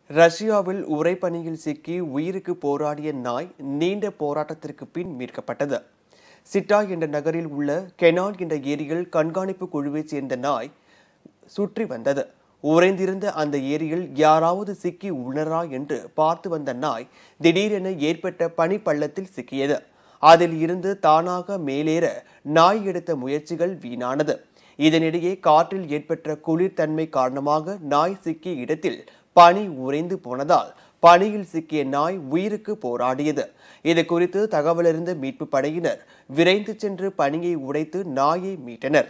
ரஷ்யாவில் உறைபனியில் சிக்கி உயிருக்கு போராடிய நாய் நீண்ட போராட்டத்திற்கு பின் மீட்கப்பட்டது சிட்டா என்ற நகரில் உள்ள கெனான் என்ற ஏரியில் கண்காணிப்பு குழுவைச் சேர்ந்த நாய் சுற்றி வந்தது உறைந்திருந்த அந்த ஏரியில் யாராவது சிக்கி உள்ளனரா என்று பார்த்து வந்த நாய் திடீரென ஏற்பட்ட பனிப்பள்ளத்தில் சிக்கியது அதில் இருந்து தானாக மேலேற நாய் எடுத்த முயற்சிகள் வீணானது இதனிடையே காற்றில் ஏற்பட்ட குளிர்தன்மை காரணமாக நாய் சிக்கிய இடத்தில் பனி உறைந்து போனதால் பனியில் சிக்கிய நாய் உயிருக்கு போராடியது இது குறித்து தகவலறிந்த மீட்பு படையினர் விரைந்து சென்று பனியை உடைத்து நாயை மீட்டனர்